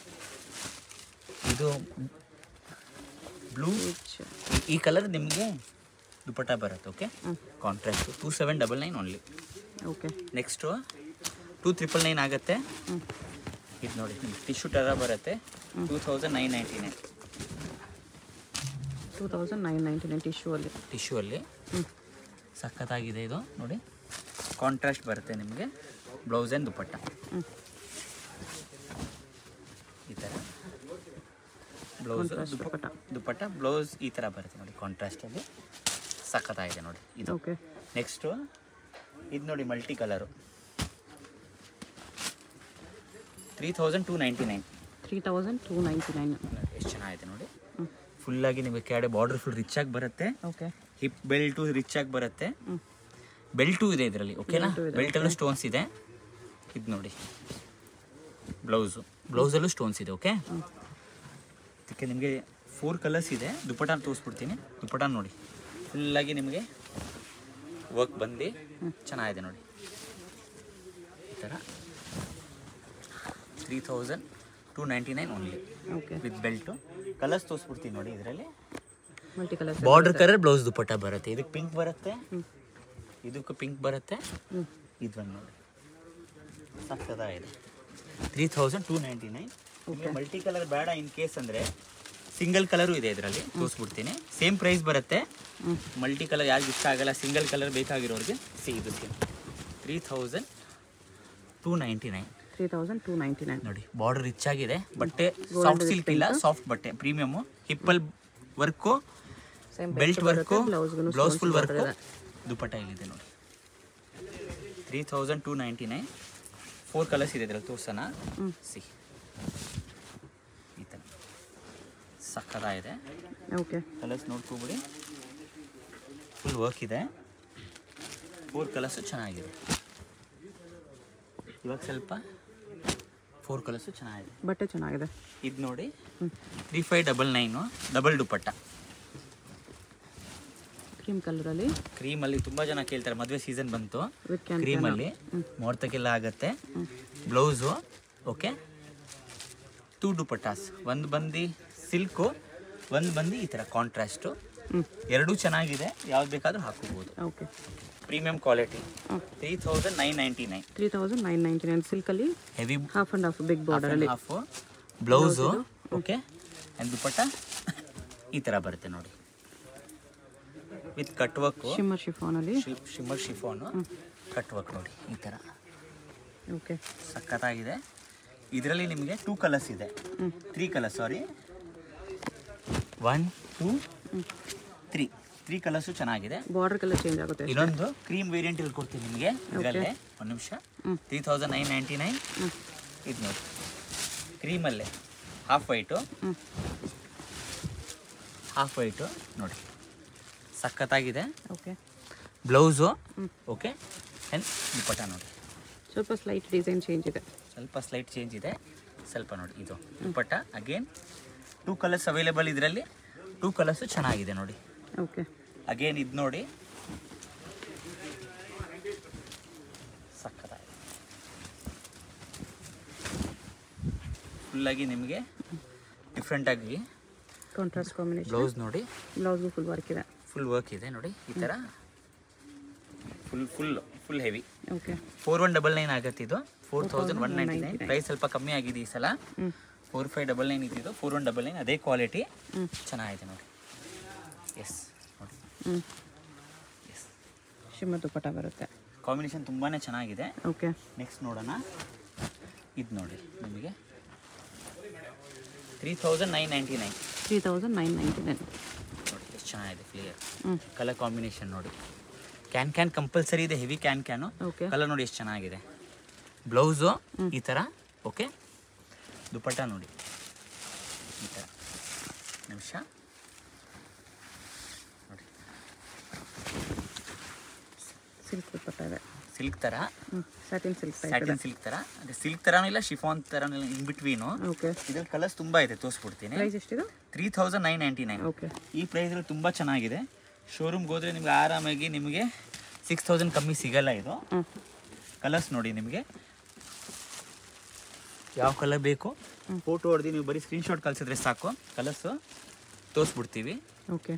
ಇದು ಬ್ಲೂ ಈ ಕಲರ್ ನಿಮಗೆ ದುಪ್ಪಟ್ಟ ಬರುತ್ತೆ okay contrast two seven double nine only okay next two triple nine ಆಗುತ್ತೆ ಹ್ಞೂ ಇದು ನೋಡಿ ಟಿಶ್ಯೂ ಟರ ಬರುತ್ತೆ two thousand nine ninety nine two thousand nine ninety nine tissue ಅಲ್ಲಿ ಟಿಶ್ಯೂ ಅಲ್ಲಿ ಹ್ಞೂ ಸಖತ್ತಾಗಿದೆ ಇದು ನೋಡಿ ಕಾಂಟ್ರಾಸ್ಟ್ ಬರುತ್ತೆ ನಿಮಗೆ ಬ್ಲೌಸ್ ಆ್ಯಂಡ್ ದುಪ್ಪಟ್ಟ ಹ್ಞೂ ಈ ಥರ blouse Contrast dupatta. Dupatta blouse ಈ ಥರ ಬರುತ್ತೆ ನೋಡಿ ಕಾಂಟ್ರಾಸ್ಟಲ್ಲಿ ಸಖತ್ತಾಗಿದೆ ನೋಡಿ ಇದು ಓಕೆ ನೆಕ್ಸ್ಟು ಇದು ನೋಡಿ multi colour three thousand two ninety nine three thousand two ninety nine ಎಷ್ಟು ಚೆನ್ನಾಗಿದೆ ನೋಡಿ ಹ್ಞೂ ಫುಲ್ಲಾಗಿ ನಿಮಗೆ ಕೆಳಗಡೆ ಬಾರ್ಡ್ರ್ ಫುಲ್ ರಿಚ್ ಆಗಿ ಬರುತ್ತೆ ಓಕೆ ಹಿಪ್ ಬೆಲ್ಟು ರಿಚ್ ಆಗಿ ಬರುತ್ತೆ ಹ್ಞೂ ಬೆಲ್ಟು ಇದೆ ಇದರಲ್ಲಿ ಓಕೆನಾ Belt ಇದೆ, ಬೆಲ್ಟಲ್ಲೂ ಸ್ಟೋನ್ಸ್ ಇದೆ ಇದು ನೋಡಿ ಬ್ಲೌಸು ಬ್ಲೌಸಲ್ಲೂ ಸ್ಟೋನ್ಸ್ ಇದೆ ಓಕೆ ಹ್ಞೂ ಅದಕ್ಕೆ ನಿಮಗೆ ಫೋರ್ ಕಲರ್ಸ್ ಇದೆ ದುಪ್ಪಟ ತೋರಿಸ್ಬಿಡ್ತೀನಿ ದುಪ್ಪಟ ನೋಡಿ ಫುಲ್ಲಾಗಿ ನಿಮಗೆ ವರ್ಕ್ ಬಂದು ಚೆನ್ನಾಗಿದೆ ನೋಡಿ ಈ ಥರ three thousand two ninety nine only okay with belt colours ತೋರಿಸ್ಬಿಡ್ತೀನಿ ನೋಡಿ ಇದರಲ್ಲಿ multi colours border colour blouse dupatta ಬರುತ್ತೆ ಇದಕ್ಕೆ ಪಿಂಕ್ ಬರುತ್ತೆ ಹ್ಞೂ ಇದಕ್ಕೆ ಪಿಂಕ್ ಬರುತ್ತೆ ಹ್ಞೂ ಇದು ಒಂದು ನೋಡಿ ಸಕ್ಕದಾಗಿದೆ three thousand two ninety nine ನಿಮಗೆ ಮಲ್ಟಿ ಕಲರ್ ಬೇಡ ಇನ್ ಕೇಸ್ ಅಂದರೆ ಸಿಂಗಲ್ ಕಲರು ಇದೆ ಇದರಲ್ಲಿ ತೋರಿಸ್ಬಿಡ್ತೀನಿ ಸೇಮ್ ಪ್ರೈಸ್ ಬರುತ್ತೆ ಹ್ಞೂ ಮಲ್ಟಿ ಕಲರ್ ಯಾರಿಗೆ ಇಷ್ಟ ಆಗಲ್ಲ ಸಿಂಗಲ್ ಕಲರ್ ಬೇಕಾಗಿರೋರಿಗೆ ಸಿ ಇದು same three thousand two ninety nine three thousand two ninety nine ನೋಡಿ ಬಾರ್ಡರ್ ರಿಚ್ ಆಗಿದೆ ಬಟ್ಟೆ ಸಾಫ್ಟ್ ಸಿಲ್ಕ್ ಇಲ್ಲ ಸಾಫ್ಟ್ ಬಟ್ಟೆ ಪ್ರೀಮಿಯಮ್ಮು ಹಿಪ್ಪಲ್ ವರ್ಕು ಸೇಮ್ ಬೆಲ್ಟ್ ವರ್ಕು ಬ್ಲೌಸ್ಗೂ ಬ್ಲೌಸ್ ಫುಲ್ ವರ್ಕು ದುಪ್ಪಟ್ಟ ಇಲ್ಲಿದೆ ನೋಡಿ three thousand two ninety nine four colours ಇದೆ ಇದರಲ್ಲಿ ತೋರ್ಸೋಣ ಹ್ಞೂ ಸಿ ಈ ಥರ ಸಕ್ಕತ್ತಾಗಿದೆ ಓಕೆ ಕಲರ್ಸ್ ನೋಡ್ಕೊಬಿಡಿ ಫುಲ್ ವರ್ಕ್ ಇದೆ ಫೋರ್ ಕಲರ್ಸು ಚೆನ್ನಾಗಿದೆ ಇವಾಗ ಸ್ವಲ್ಪ ಫೋರ್ ಕಲರ್ಸು ಚೆನ್ನಾಗಿದೆ ಬಟ್ಟೆ ಚೆನ್ನಾಗಿದೆ ಇದು ನೋಡಿ ಹ್ಞೂ three five double nine double dupatta cream ಕಲರಲ್ಲಿ ಕ್ರೀಮಲ್ಲಿ ತುಂಬ ಜನ ಕೇಳ್ತಾರೆ ಮದುವೆ ಸೀಸನ್ ಬಂತು ವಿತ್ ಕ್ಯಾನ್ ಕ್ರೀಮಲ್ಲಿ ಮುಹೂರ್ತಕ್ಕೆಲ್ಲ ಆಗುತ್ತೆ ಬ್ಲೌಸು ಓಕೆ ಟೂ ದುಪಟ್ಟಾಸ್ ಒಂದು ಬಂದು ಸಿಲ್ಕು ಒಂದು ಬಂದು ಈ ಥರ ಕಾಂಟ್ರಾಸ್ಟು ಹ್ಞೂ ಎರಡೂ ಚೆನ್ನಾಗಿದೆ ಯಾವ್ದು ಬೇಕಾದರೂ ಹಾಕೋಬೋದು ಓಕೆ ಪ್ರೀಮಿಯಂ ಕ್ವಾಲಿಟಿ ಹ್ಞೂ three thousand nine ninety nine three thousand nine ninety nine ಸಿಲ್ಕಲ್ಲಿ heavy half and half big ಬಾರ್ಡರಲ್ಲಿ half blouse okay and dupatta ಈ ಥರ ಬರುತ್ತೆ ನೋಡಿ ವಿತ್ ಕಟ್ ವರ್ಕು ಶಿಮ್ಮರ್ ಶಿಫಾನಲ್ಲಿ ಶಿಮ್ಮರ್ ಶಿಫೋನು ಕಟ್ ವರ್ಕ್ ನೋಡಿ ಈ ಥರ ಓಕೆ ಸಖತ್ತಾಗಿದೆ ಇದರಲ್ಲಿ ನಿಮಗೆ ಟೂ ಕಲರ್ಸ್ ಇದೆ ಹ್ಞೂ three colour sari one two three three colours ಚೆನ್ನಾಗಿದೆ ಬಾರ್ಡರ್ ಕಲರ್ ಚೇಂಜ್ ಆಗುತ್ತೆ ಇನ್ನೊಂದು ಕ್ರೀಮ್ ವೇರಿಯಂಟ್ ಇಲ್ಲಿ ಕೊಡ್ತೀನಿ ನಿಮಗೆ ಇದರಲ್ಲೇ ಒಂದು ನಿಮಿಷ ಹ್ಮ್. Three thousand nine ninety nine ಹ್ಞೂ ಇದು ನೋಡಿ ಕ್ರೀಮಲ್ಲೇ ಹಾಫ್ ವೈಟು ಹ್ಞೂ ಹಾಫ್ ವೈಟು ನೋಡಿ ಸಖತ್ತಾಗಿದೆ ಓಕೆ ಬ್ಲೌಸು ಹ್ಮ್. ಓಕೆ ಆ್ಯಂಡ್ ದುಪ್ಪಟ್ಟ ನೋಡಿ ಸ್ವಲ್ಪ ಸ್ಲೈಟ್ ಡಿಸೈನ್ ಚೇಂಜ್ ಇದೆ ಸ್ವಲ್ಪ ಸ್ಲೈಟ್ ಚೇಂಜ್ ಇದೆ ಸ್ವಲ್ಪ ನೋಡಿ ಇದು dupatta again two colours available ಇದರಲ್ಲಿ ಟೂ ಕಲರ್ಸು ಚೆನ್ನಾಗಿದೆ ನೋಡಿ ಓಕೆ ಅಗೇನ್ ಇದು ನೋಡಿ ಸಕ್ಕತ್ತಾಗಿದೆ ಫುಲ್ಲಾಗಿ ನಿಮಗೆ ಡಿಫ್ರೆಂಟಾಗಿ ಕಾಂಟ್ರಾಸ್ಟ್ ಕಾಂಬಿನೇಷನ್ ಬ್ಲೌಸ್ ನೋಡಿ ಬ್ಲೌಸ್ಗೂ ಫುಲ್ ವರ್ಕ್ ಇದೆ ಫುಲ್ ವರ್ಕ್ ಇದೆ ನೋಡಿ ಈ ಥರ full full full heavy okay four one double nine ಆಗತ್ತೆ ಇದು four thousand one ninety nine price ಸ್ವಲ್ಪ ಕಮ್ಮಿ ಆಗಿದೆ ಈ ಸಲ ಹ್ಞೂ ಫೋರ್ ಫೈವ್ ಡಬಲ್ ನೈನ್ ಇದ್ದಿದ್ದು ಫೋರ್ ಒನ್ ಡಬಲ್ ನೈನ್ ಅದೇ ಕ್ವಾಲಿಟಿ ಹ್ಞೂ ಚೆನ್ನಾಗಿದೆ ನೋಡಿ ಎಸ್ ನೋಡಿ ಹ್ಞೂ ಎಸ್ ಶಿಮ್ಮ ದುಪ್ಪಟ್ಟ ಬರುತ್ತೆ ಕಾಂಬಿನೇಷನ್ ತುಂಬಾ ಚೆನ್ನಾಗಿದೆ ಓಕೆ ನೆಕ್ಸ್ಟ್ ನೋಡೋಣ ಇದು ನೋಡಿ ನಿಮಗೆ three thousand nine ninety nine three thousand nine ninety nine ನೋಡಿ ಎಷ್ಟು ಚೆನ್ನಾಗಿದೆ ಕ್ಲಿಯರ್ ಹ್ಞೂ ಕಲರ್ ಕಾಂಬಿನೇಷನ್ ನೋಡಿ ಕ್ಯಾನ್ ಕ್ಯಾನ್ ಕಂಪಲ್ಸರಿ ಇದೆ heavy can can okay colour ನೋಡಿ ಎಷ್ಟು ಚೆನ್ನಾಗಿದೆ ಬ್ಲೌಸು ಈ ಥರ ಓಕೆ ದುಪಟ್ಟ ನೋಡಿ ಈ ಥರ ನಿಮಿಷ ನೋಡಿ ಸಿಲ್ಕ್ ದುಪ್ಪಟ್ಟ ಇದೆ ಸಿಲ್ಕ್ ಥರ ಹ್ಞೂ ಸ್ಯಾಟಿನ್ ಸಿಲ್ಕ್ ಟೈಪ್ ಇದೆ ಸ್ಯಾಟಿನ್ ಸಿಲ್ಕ್ ಥರ ಅದೇ ಸಿಲ್ಕ್ ಥರನೂ ಇಲ್ಲ ಶಿಫಾನ್ ಥರನೂ ಇಲ್ಲ ಇನ್ ಬಿಟ್ವೀನು ಓಕೆ ಇದ್ರಲ್ಲಿ ಕಲರ್ಸ್ ತುಂಬ ಇದೆ ತೋರಿಸ್ಬಿಡ್ತೀನಿ ಪ್ರೈಸ್ ಎಷ್ಟಿದೆ three thousand nine ninety nine okay ಈ ಪ್ರೈಸಲ್ಲಿ ತುಂಬ ಚೆನ್ನಾಗಿದೆ ಶೋರೂಮ್ಗೆ ಹೋದರೆ ನಿಮಗೆ ಆರಾಮಾಗಿ ನಿಮಗೆ ಸಿಕ್ಸ್ ತೌಸಂಡ್ ಕಮ್ಮಿ ಸಿಗಲ್ಲ ಇದು ಹ್ಞೂ ಕಲರ್ಸ್ ನೋಡಿ ನಿಮಗೆ ಯಾವ ಕಲರ್ ಬೇಕು ಫೋಟೋ ಹೊಡೆದು ನೀವು ಬರೀ ಸ್ಕ್ರೀನ್ಶಾಟ್ ಕಳಿಸಿದ್ರೆ ಸಾಕು ಕಲರ್ಸು ತೋರಿಸ್ಬಿಡ್ತೀವಿ ಓಕೆ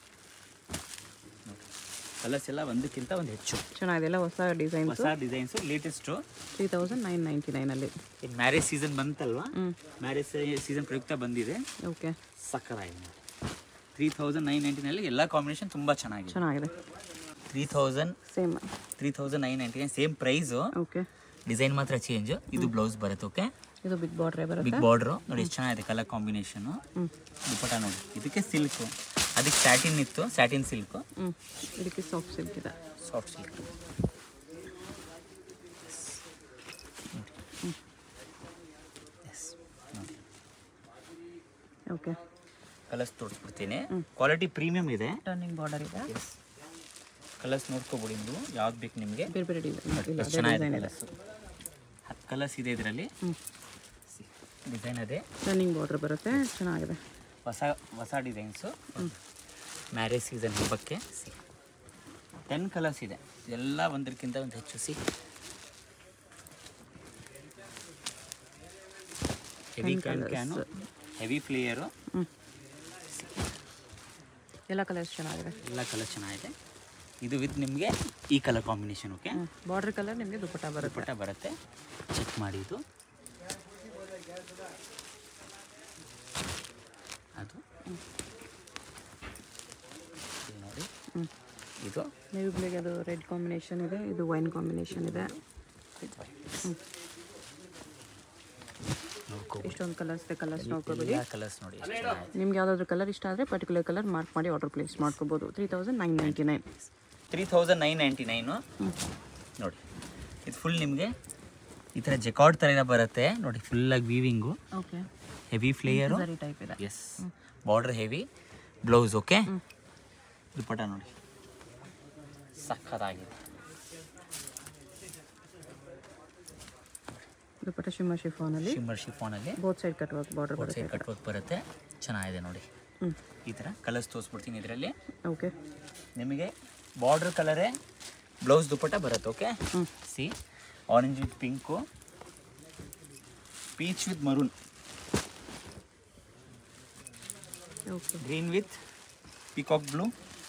ಕಲರ್ಸ್ ಎಲ್ಲ ಒಂದಕ್ಕಿಂತ ಒಂದು ಹೆಚ್ಚು ಚೆನ್ನಾಗಿದೆ ಎಲ್ಲ ಹೊಸ ಡಿಸೈನ್ಸು ಹೊಸ designs latest three thousand nine ninety ನೈನಲ್ಲಿ ಈಗ ಮ್ಯಾರೇಜ್ ಸೀಸನ್ ಬಂತಲ್ವಾ ಹ್ಞೂ ಮ್ಯಾರೇಜ್ ಸೀಸನ್ ಪ್ರಯುಕ್ತ ಬಂದಿದೆ ಓಕೆ ಸಕ್ಕತ್ತಾಗಿದೆ ತ್ರೀ ತೌಸಂಡ್ ನೈನ್ ನೈಂಟಿನಲ್ಲಿ ಎಲ್ಲ ಕಾಂಬಿನೇಷನ್ ತುಂಬ ಚೆನ್ನಾಗಿದೆ ಚೆನ್ನಾಗಿದೆ three thousand same three thousand nine ninety nine same price okay design ಮಾತ್ರ ಚೇಂಜು ಇದು ಬ್ಲೌಸ್ ಬರುತ್ತೆ ಓಕೆ ಇದು ಬಿಗ್ ಬಾರ್ಡ್ರೇ ಬರುತ್ತೆ ಬಿಗ್ ಬಾರ್ಡ್ರು ನೋಡಿ ಎಷ್ಟು ಚೆನ್ನಾಗಿದೆ ಕಲರ್ ಕಾಂಬಿನೇಷನು ಹ್ಞೂ ದುಪಟ ನೋಡಿ ಇದಕ್ಕೆ ಸಿಲ್ಕು ಅದಕ್ಕೆ ಸ್ಯಾಟಿನ್ ಇತ್ತು ಸ್ಯಾಟಿನ್ ಸಿಲ್ಕು ಹ್ಞೂ ಇದಕ್ಕೆ ಸಾಫ್ಟ್ ಸಿಲ್ಕ್ ಇದೆ ಸಾಫ್ಟ್ ಸಿಲ್ಕ್ ಎಸ್ ನೋಡಿ ಓಕೆ ಕಲರ್ಸ್ ತೋರಿಸ್ಬಿಡ್ತೀನಿ ಕ್ವಾಲಿಟಿ ಪ್ರೀಮಿಯಮ್ ಇದೆ ಟರ್ನಿಂಗ್ ಬಾರ್ಡರ್ ಇದೆ ಎಸ್ ಕಲರ್ಸ್ ನೋಡ್ಕೊಬಿಡಿ ನೀವು ಯಾವ್ದು ಬೇಕು ನಿಮಗೆ ಬೇರೆ ಬೇರೆ ಡಿಸೈನ್ ಇಲ್ಲ ಎಷ್ಟು ಚೆನ್ನಾಗಿದೆ ಕಲರ್ಸು ಹತ್ತು ಕಲರ್ಸ್ ಇದೆ ಇದರಲ್ಲಿ ಹ್ಞೂ ಡಿಸೈನ್ ಅದೇ ಟರ್ನಿಂಗ್ ಬಾರ್ಡರ್ ಬರುತ್ತೆ ಚೆನ್ನಾಗಿದೆ ಹೊಸ ಹೊಸ ಡಿಸೈನ್ಸು ಮ್ಯಾರೇಜ್ ಸೀಸನ್ ಹಬ್ಬಕ್ಕೆ ಸಿ ಟೆನ್ ಕಲರ್ಸ್ ಇದೆ ಎಲ್ಲ ಒಂದಕ್ಕಿಂತ ಒಂದು ಹೆಚ್ಚು see heavy can can heavy flare ಹ್ಞೂ ಎಲ್ಲ ಕಲರ್ಸ್ ಚೆನ್ನಾಗಿದೆ ಎಲ್ಲ ಕಲರ್ ಚೆನ್ನಾಗಿದೆ ಇದು ವಿತ್ ನಿಮಗೆ ಈ ಕಲರ್ ಕಾಂಬಿನೇಷನ್ ಓಕೆ ಹ್ಞೂ ಬಾರ್ಡರ್ ಕಲರ್ ನಿಮಗೆ ದುಪ್ಪಟ್ಟ ಬರುತ್ತೆ ಪುಟ್ಟ ಬರುತ್ತೆ ಚೆಕ್ ಮಾಡಿ ಇದು ಅದು ಇಲ್ಲಿ ನೋಡಿ ಹ್ಞೂ ಇದು ನೀವು ಬ್ಲಿಗೆ ಅದು ರೆಡ್ ಕಾಂಬಿನೇಷನ್ ಇದೆ ಇದು ವೈನ್ ಕಾಂಬಿನೇಷನ್ ಇದೆ ನೋಡ್ಕೋಬೋದು ಇಷ್ಟೊಂದು ಕಲರ್ಸ್ ಇದೆ ಕಲರ್ಸ್ ನೋಡ್ಕೋಬೇಡಿ ಎಲ್ಲ ಕಲರ್ಸ್ ನೋಡಿ ಎಷ್ಟು ಚೆನ್ನಾಗಿದೆ ನಿಮ್ಗೆ ಯಾವುದಾದ್ರೂ ಕಲರ್ ಇಷ್ಟ ಆದರೆ ಪರ್ಟಿಕ್ಯುಲರ್ ಕಲರ್ ಮಾರ್ಕ್ ಮಾಡಿ ಆರ್ಡರ್ ಪ್ಲೇಸ್ ಮಾಡ್ಕೋಬೋದು three thousand nine ninety nine three thousand nine ninety nine ನೋಡಿ ಇದು ಫುಲ್ ನಿಮಗೆ ಈ ಥರ ಜೆಕಾರ್ಡ್ ಥರ ಏನೋ ಬರುತ್ತೆ ನೋಡಿ ಫುಲ್ಲಾಗಿ ವೀವಿಂಗು ಓಕೆ ಹೆವಿ ಫ್ಲೇಯರು ಸರಿ ಟೈಪ್ ಇದೆ yes border heavy blouse okay dupatta ನೋಡಿ ಸಖತ್ತಾಗಿದೆ ದುಪ್ಪಟ್ಟ ಶಿಮ್ಮ ಶಿಫಾನಲ್ಲಿ ಶಿಮ್ಮರ್ ಶಿಫಾನಲ್ಲಿ both side cut work border ಬರುತ್ತೆ ಸೈಡ್ ಕಟ್ ವರ್ಕ್ ಬರುತ್ತೆ ಚೆನ್ನಾಗಿದೆ ನೋಡಿ ಹ್ಞೂ ಈ ಥರ ಕಲರ್ಸ್ ತೋರಿಸ್ಬಿಡ್ತೀನಿ ಇದರಲ್ಲಿ ಓಕೆ ನಿಮಗೆ ಬಾರ್ಡರ್ ಕಲರೇ ಬ್ಲೌಸ್ ದುಪ್ಪಟ್ಟ ಬರುತ್ತೆ ಓಕೆ ಹ್ಞೂ see orange with pink peach with maroon okay green with peacock blue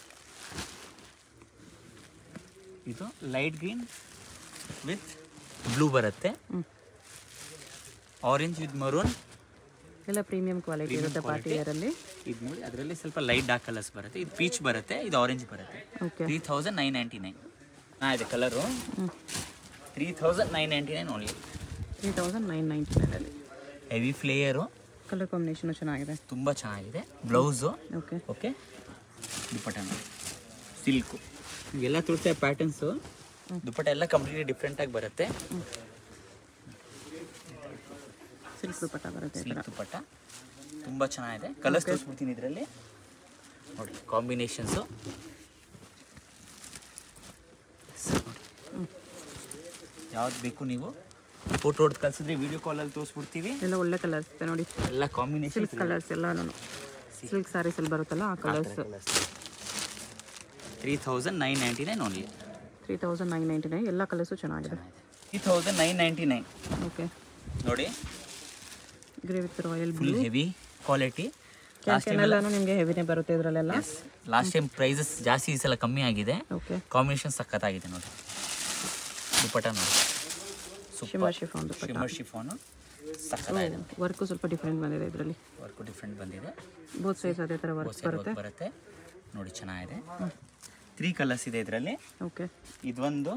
ಇದು ಲೈಟ್ ಗ್ರೀನ್ ವಿತ್ ಬ್ಲೂ ಬರುತ್ತೆ ಹ್ಞೂ ಆರೆಂಜ್ ವಿತ್ ಮರೂನ್ ಎಲ್ಲ ಪ್ರೀಮಿಯಂ ಕ್ವಾಲಿಟಿ Premium ಇರುತ್ತೆ ಪಾರ್ಟಿ quality. ವೇರಲ್ಲಿ ಇದು ನೋಡಿ ಅದರಲ್ಲಿ ಸ್ವಲ್ಪ ಲೈಟ್ ಡಾರ್ಕ್ ಕಲರ್ಸ್ ಬರುತ್ತೆ ಇದು ಪೀಚ್ ಬರುತ್ತೆ ಇದು ಆರೆಂಜ್ ಬರುತ್ತೆ okay three thousand nine ninety nine ಹಾಂ ಇದೆ ಕಲರು ಹ್ಞೂ three thousand nine ninety nine only three thousand nine ninety ನೈನಲ್ಲಿ ಹೆವಿ ಫ್ಲೇಯರು ಕಲರ್ ಕಾಂಬಿನೇಷನ್ ಚೆನ್ನಾಗಿದೆ ತುಂಬ ಚೆನ್ನಾಗಿದೆ ಬ್ಲೌಸು ಓಕೆ ಓಕೆ ದುಪ್ಪಟ್ಟ ನೋಡಿ ಸಿಲ್ಕು ಇವೆಲ್ಲ ತೋರಿಸ್ತಾ ಪ್ಯಾಟರ್ನ್ಸು ದುಪ್ಪಟ್ಟ ಎಲ್ಲ ಕಂಪ್ಲೀಟ್ಲಿ ಡಿಫ್ರೆಂಟಾಗಿ ಬರುತ್ತೆ ಸಿಲ್ಕ್ ದುಪ್ಪಟ್ಟ ಬರುತ್ತೆ ಈ ಥರ ಸಿಲ್ಕ್ ದುಪ್ಪಟ್ಟ ತುಂಬ ಚೆನ್ನಾಗಿದೆ ಕಲರ್ಸ್ ತೋರಿಸ್ಬಿಡ್ತೀನಿ ಇದರಲ್ಲಿ ನೋಡಿ ಕಾಂಬಿನೇಷನ್ಸು ಯಾವ್ದು ಬೇಕು ನೀವು ಫೋಟೋ ಹೊಡೆದು ಕಳ್ಸಿದ್ರೆ ವಿಡಿಯೋ ಕಾಲಲ್ಲಿ ತೋರಿಸ್ಬಿಡ್ತೀವಿ ಎಲ್ಲ ಒಳ್ಳೆ ಕಲರ್ಸ್ ಇದೆ ನೋಡಿ ಎಲ್ಲ ಕಾಂಬಿನೇಷನ್ ಸಿಲ್ಕ್ ಕಲರ್ಸ್ ಎಲ್ಲಾನು ಸಿಲ್ಕ್ ಸ್ಯಾರೀಸಲ್ಲಿ ಬರುತ್ತಲ್ಲ ಆ colours three thousand nine ninety nine only three thousand nine ninety nine ಎಲ್ಲ ಕಲರ್ಸು ಚೆನ್ನಾಗಿದೆ three thousand nine ninety nine okay ನೋಡಿ grey with royal full blue heavy quality last time ಎಲ್ಲಾನು ನಿಮಗೆ ಹೆವಿನೇ ಬರುತ್ತೆ ಇದರಲ್ಲೆಲ್ಲ ಲಾಸ್ಟ್ ಟೈಮ್ ಪ್ರೈಸಸ್ ಜಾಸ್ತಿ ಈ ಸಲ ಕಮ್ಮಿ ಆಗಿದೆ ಓಕೆ ಕಾಂಬಿನೇಷನ್ ಸಖತ್ತಾಗಿದೆ ನೋಡಿ ದುಪ್ಪಟ ನೋಡಿ super shimmer chiffon dupatta shimmer chiffon ಸಖತ್ತಾಗಿದೆ ವರ್ಕು ಸ್ವಲ್ಪ ಡಿಫ್ರೆಂಟ್ ಬಂದಿದೆ ಇದರಲ್ಲಿ ವರ್ಕು ಡಿಫ್ರೆಂಟ್ ಬಂದಿದೆ ಬೋತ್ ಸೈಜ್ ಅದೇ ಥರ ವರ್ಕ್ ಸೈಡ್ ಬರುತ್ತೆ ಬರುತ್ತೆ ನೋಡಿ ಚೆನ್ನಾಗಿದೆ ತ್ರೀ ಕಲರ್ಸ್ ಇದೆ ಇದರಲ್ಲಿ ಓಕೆ ಇದೊಂದು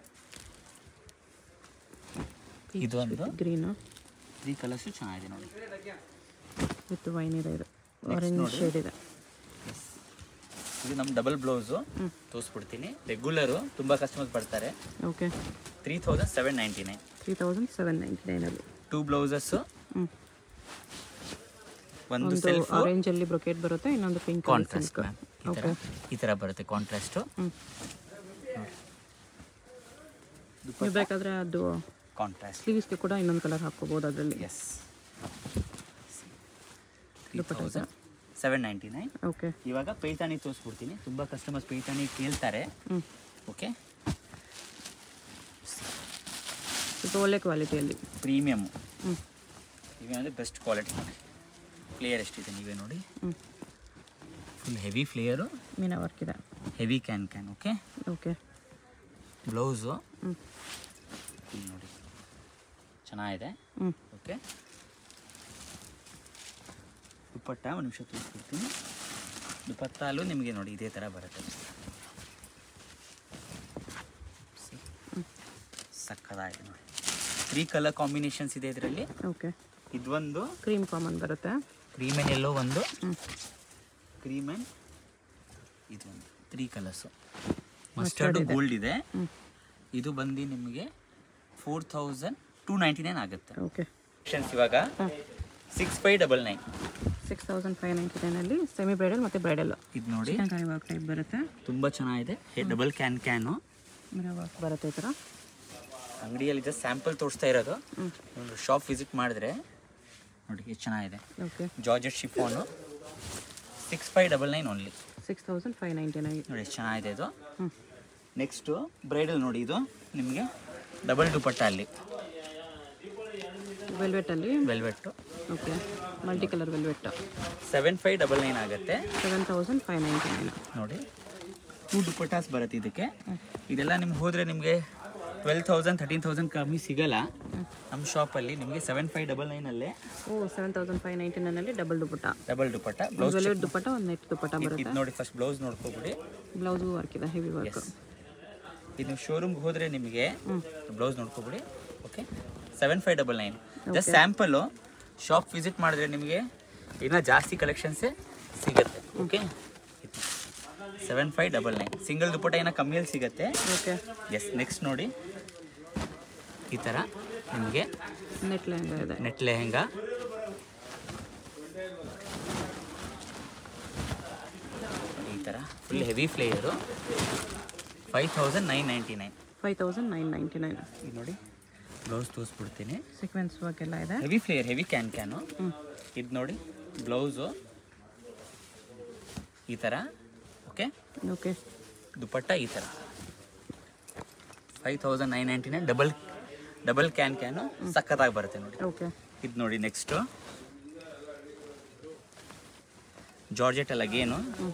ಇದೊಂದು ಗ್ರೀನು ತ್ರೀ ಕಲರ್ಸು ಚೆನ್ನಾಗಿದೆ ನೋಡಿ ವಿತ್ ವೈನ್ ಇದೆ ಇದು ಆರೆಂಜ್ ಶೇಡ್ ಇದೆ ಇದು ನಮ್ಮ ಡಬಲ್ ಬ್ಲೌಸು ತೋರಿಸ್ಬಿಡ್ತೀನಿ ರೆಗ್ಯುಲರು ತುಂಬ ಕಸ್ಟಮರ್ಸ್ ಬರ್ತಾರೆ okay three thousand seven ninety nine three thousand seven ninety ನೈನಲ್ಲಿ ಟೂ ಬ್ಲೌಸಸ್ಸು ಹ್ಞೂ ಒಂದು ಒಂದು ಸೆಲ್ಫ್ ಆರೆಂಜಲ್ಲಿ ಬ್ರೊಕೆಟ್ ಬರುತ್ತೆ ಇನ್ನೊಂದು ಪಿಂಕ್ ಕಾಂಟ್ರಾಸ್ಟ್ ಮ್ಯಾಮ್ ಈ ಥರ ಓಕೆ ಈ ಥರ ಬರುತ್ತೆ ಕಾಂಟ್ರಾಸ್ಟು ಹ್ಞೂ ನೀವು ಬೇಕಾದರೆ ಅದು ಕಾಂಟ್ರಾಸ್ಟ್ ಸ್ಲೀವ್ಸ್ಗೆ ಕೂಡ ಇನ್ನೊಂದು ಕಲರ್ ಹಾಕ್ಕೋಬೋದು ಅದರಲ್ಲಿ yes three thousand seven ninety nine okay ಇವಾಗ ಪೈತಾನಿ ತೋರಿಸ್ಬಿಡ್ತೀನಿ ತುಂಬ ಕಸ್ಟಮರ್ಸ್ ಪೈತಾನಿ ಕೇಳ್ತಾರೆ ಹ್ಞೂ ಓಕೆ ಸ್ವಲ್ಪ ಒಳ್ಳೆ ಕ್ವಾಲಿಟಿಯಲ್ಲಿ ಪ್ರೀಮಿಯಮ್ ಹ್ಞೂ ಇವೆ ಅಂದರೆ ಬೆಸ್ಟ್ ಕ್ವಾಲಿಟಿ ನೋಡಿ ಫ್ಲೇಯರ್ ಎಷ್ಟಿದೆ ನೀವೇ ನೋಡಿ ಹ್ಞೂ full heavy flare meena work ಇದೆ heavy can can okay okay blouse ಹ್ಞೂ ಇಲ್ಲಿ ನೋಡಿ ಚೆನ್ನಾಗಿದೆ ಹ್ಞೂ ಓಕೆ ದುಪ್ಪಟ್ಟ ಒಂದು ನಿಮಿಷ ತೋರಿಸ್ಬಿಡ್ತೀನಿ ದುಪ್ಪತ್ತಲ್ಲೂ ನಿಮಗೆ ನೋಡಿ ಇದೇ ಥರ ಬರುತ್ತೆ See? ಸಕ್ಕತ್ತಾಗಿದೆ ನೋಡಿ ತ್ರೀ ಕಲರ್ ಕಾಂಬಿನೇಷನ್ಸ್ ಇದೆ ಇದರಲ್ಲಿ ಓಕೆ ಇದೊಂದು ಕ್ರೀಮ್ ಕಾಮನ್ ಬರುತ್ತೆ ಕ್ರೀಮ್ ಆ್ಯಂಡ್ ಎಲ್ಲೋ ಒಂದು ಹ್ಞೂ ಕ್ರೀಮ್ ಆ್ಯಂಡ್ ಇದೊಂದು ತ್ರೀ ಕಲರ್ಸು ಮಸ್ಟರ್ಡು ಗೋಲ್ಡ್ ಇದೆ ಹ್ಞೂ ಇದು ಬಂದು ನಿಮಗೆ four thousand two ninety nine ಆಗುತ್ತೆ ಓಕೆ ಆಪ್ಷನ್ಸ್ ಇವಾಗ ಹಾಂ six five double nine six thousand five ninety ನೈನಲ್ಲಿ ಸೆಮಿ ಬ್ರೈಡಲ್ ಮತ್ತು ಬ್ರೈಡಲ್ ಇದು ನೋಡಿ ಚಿಕನ್ ವರ್ಕ್ ಟೈಪ್ ಬರುತ್ತೆ ತುಂಬ ಚೆನ್ನಾಗಿದೆ double can can meena work ಬರುತ್ತೆ ಈ ಥರ ಅಂಗಡಿಯಲ್ಲಿ ಜಸ್ಟ್ ಸ್ಯಾಂಪಲ್ ತೋರಿಸ್ತಾ ಇರೋದು ಹ್ಞೂ ಒಂದು ಶಾಪ್ ವಿಸಿಟ್ ಮಾಡಿದ್ರೆ ನೋಡಿ ಎಷ್ಟು ಚೆನ್ನಾಗಿದೆ okay georgette chiffon six five double nine only six thousand five ninety nine ನೋಡಿ ಎಷ್ಟು ಚೆನ್ನಾಗಿದೆ ಇದು ಹ್ಞೂ ನೆಕ್ಸ್ಟು ಬ್ರೈಡಲ್ ನೋಡಿ ಇದು ನಿಮಗೆ ಡಬಲ್ ದುಪಟ್ಟ ಅಲ್ಲಿ ವೆಲ್ವೆಟಲ್ಲಿ velvet okay multi colour velvet seven five double nine ಆಗುತ್ತೆ seven thousand five ninety nine ನೋಡಿ ಟೂ ದುಪಟ್ಟಾಸ್ ಬರುತ್ತೆ ಇದಕ್ಕೆ ಇದೆಲ್ಲ ನಿಮ್ಗೆ ಹೋದರೆ ನಿಮಗೆ ಟ್ವೆಲ್ ತೌಸಂಡ್ ತರ್ಟೀನ್ ತೌಸಂಡ್ ಕಮ್ಮಿ ಸಿಗಲ್ಲ ನಮ್ಮ ಶಾಪಲ್ಲಿ ನಿಮಗೆ ಸೆವೆನ್ ಫೈವ್ ಡಬಲ್ ನೈನಲ್ಲೇ ಓ ಸೆವೆನ್ ತೌಸಂಡ್ ಫೈವ್ ನೈಂಟಿ ನೈನಲ್ಲಿ double dupatta double dupatta blouse velvet dupatta ಒಂದು ನೆಟ್ ದುಪ್ಪಟ್ಟ ಇದು ಬರುತ್ತೆ ನೋಡಿ ಫಸ್ಟ್ ಬ್ಲೌಸ್ ನೋಡ್ಕೊಬಿಡಿ ಬ್ಲೌಸು ವರ್ಕ್ ಇದೆ ಹೆವಿ ವರ್ಕ್ ಎಸ್ ಇದು ನೀವು ಶೋರೂಮ್ಗೆ ಹೋದರೆ ನಿಮಗೆ ಹ್ಞೂ ಬ್ಲೌಸ್ ನೋಡ್ಕೊಬಿಡಿ okay seven five double nine just sample shop visit ಮಾಡಿದ್ರೆ ನಿಮಗೆ ಇನ್ನೂ ಜಾಸ್ತಿ ಕಲೆಕ್ಷನ್ಸೇ ಸಿಗುತ್ತೆ okay seven five double nine single dupatta ಏನೋ ಕಮ್ಮಿಯಲ್ಲಿ ಸಿಗುತ್ತೆ ಓಕೆ ಎಸ್ ನೆಕ್ಸ್ಟ್ ನೋಡಿ ಈ ಥರ ನಿಮಗೆ ನೆಟ್ ಲೆಹಂಗ ಇದೆ ನೆಟ್ ಲೆಹೆಂಗಾ ಈ ಥರ full heavy flare five thousand nine ninety nine five thousand nine ninety nine ಇದು ನೋಡಿ ಬ್ಲೌಸ್ ತೋರಿಸ್ಬಿಡ್ತೀನಿ ಸೀಕ್ವೆನ್ಸ್ ವರ್ಕ್ ಎಲ್ಲ ಇದೆ heavy flare heavy can can ಹ್ಞೂ ಇದು ನೋಡಿ ಬ್ಲೌಸು ಈ ಥರ ಓಕೆ ಓಕೆ ದುಪಟ್ಟ ಈ ಥರ five thousand nine ninety nine double double can can ಸಖತ್ತಾಗಿ ಬರುತ್ತೆ ನೋಡಿ ಓಕೆ ಇದು ನೋಡಿ ನೆಕ್ಸ್ಟು ಜಾರ್ಜೆಟ್ ಅಲ್ಲ ಗೇನು ಹ್ಞೂ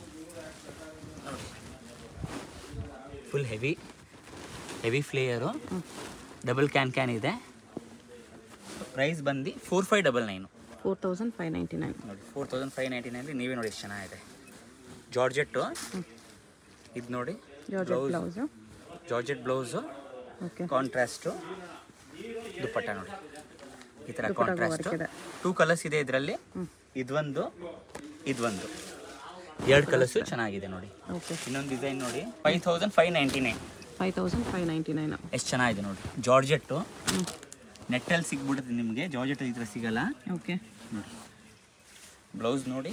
full heavy heavy flare double can can ಇದೆ ಪ್ರೈಸ್ ಬಂದು four five double nine four thousand five ninety nine ನೋಡಿ ಫೋರ್ ತೌಸಂಡ್ ಫೈವ್ ನೈಂಟಿ ನೈನಲ್ಲಿ ನೀವೇ ನೋಡಿ ಎಷ್ಟು ಚೆನ್ನಾಗಿದೆ ಜಾರ್ಜೆಟ್ಟು ಇದು ನೋಡಿ georgette blouse georgette blouse okay contrast dupatta ನೋಡಿ ಈ ಥರ ದುಪ್ಪಟ್ಟ ಕಾಂಟ್ರಾಸ್ಟು work ಇದೆ. ಟೂ ಕಲರ್ಸ್ ಇದೆ ಇದರಲ್ಲಿ ಇದೊಂದು ಇದೊಂದು ಎರಡು ಕಲರ್ಸು ಚೆನ್ನಾಗಿದೆ ನೋಡಿ ಓಕೆ ಇನ್ನೊಂದು ಡಿಸೈನ್ ನೋಡಿ five thousand five ninety nine five thousand five ninety nine ಎಷ್ಟು ಚೆನ್ನಾಗಿದೆ ನೋಡಿ ಜಾರ್ಜೆಟ್ಟು ಹ್ಞೂ ನೆಟ್ಟಲ್ಲಿ ಸಿಗ್ಬಿಡುತ್ತೆ ನಿಮಗೆ ಜಾರ್ಜೆಟ್ ಈ ಥರ ಸಿಗಲ್ಲ ಓಕೆ ನೋಡಿ ಬ್ಲೌಸ್ ನೋಡಿ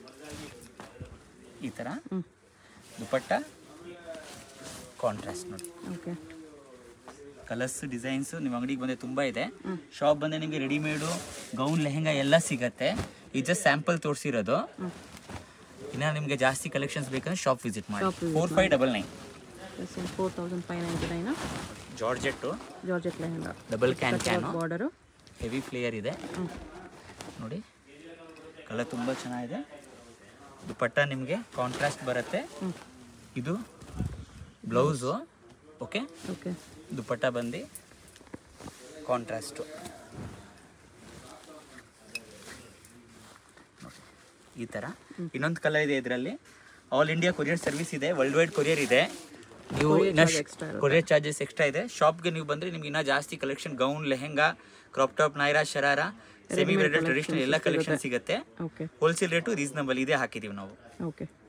ಈ ಥರ ಹ್ಞೂ ದುಪಟ್ಟ ಕಾಂಟ್ರಾಸ್ಟ್ ನೋಡಿ ಓಕೆ ಕಲರ್ಸ್ ಡಿಸೈನ್ಸ್ ನಿಮ್ಮ ಅಂಗಡಿಗೆ ಬಂದರೆ ತುಂಬ ಇದೆ ಶಾಪ್ ಬಂದರೆ ನಿಮಗೆ ರೆಡಿಮೇಡು ಗೌನ್ ಲೆಹೆಂಗಾ ಎಲ್ಲ ಸಿಗತ್ತೆ ಇದು ಜಸ್ಟ್ ಸ್ಯಾಂಪಲ್ ತೋರಿಸಿರೋದು ಇನ್ನು ನಿಮಗೆ ಜಾಸ್ತಿ ಕಲೆಕ್ಷನ್ಸ್ ಬೇಕಂದ್ರೆ ಶಾಪ್ ವಿಸಿಟ್ ಮಾಡಿ Shop visit four five double nine four thousand five ninety nine georgette georgette lehenga double can can border heavy flare ಇದೆ ನೋಡಿ ಕಲರ್ ತುಂಬ ಚೆನ್ನಾಗಿದೆ ದುಪಟ್ಟ ನಿಮಗೆ ಕಾಂಟ್ರಾಸ್ಟ್ ಬರುತ್ತೆ ಹ್ಮ್. ಇದು ಬ್ಲೌಸು ಓಕೆ ಓಕೆ ದುಪಟ್ಟ ಬಂದು ಕಾಂಟ್ರಾಸ್ಟು ಈ ಥರ ಇನ್ನೊಂದು ಕಲರ್ ಇದೆ ಇದರಲ್ಲಿ ಆಲ್ ಇಂಡಿಯಾ ಕೊರಿಯರ್ ಸರ್ವಿಸ್ ಇದೆ ವರ್ಲ್ಡ್ ವೈಡ್ ಕೊರಿಯರ್ ಇದೆ ನೀವು Courier ಇನ್ನೂ charge extra ಇರುತ್ತೆ. ಕೊರಿಯರ್ ಚಾರ್ಜಸ್ ಎಕ್ಸ್ಟ್ರಾ ಇದೆ ಶಾಪ್ಗೆ ನೀವು ಬಂದರೆ ನಿಮ್ಗೆ ಇನ್ನೂ ಜಾಸ್ತಿ collection gown lehenga crop top Naira sharara semi bridal traditional ಎಲ್ಲ ಕಲೆಕ್ಷನ್ ಸಿಗುತ್ತೆ ಓಕೆ ಹೋಲ್ಸೇಲ್ ರೇಟು ರೀಸನಬಲ್ ಇದೆ ಹಾಕಿದ್ದೀವಿ ನಾವು ಓಕೆ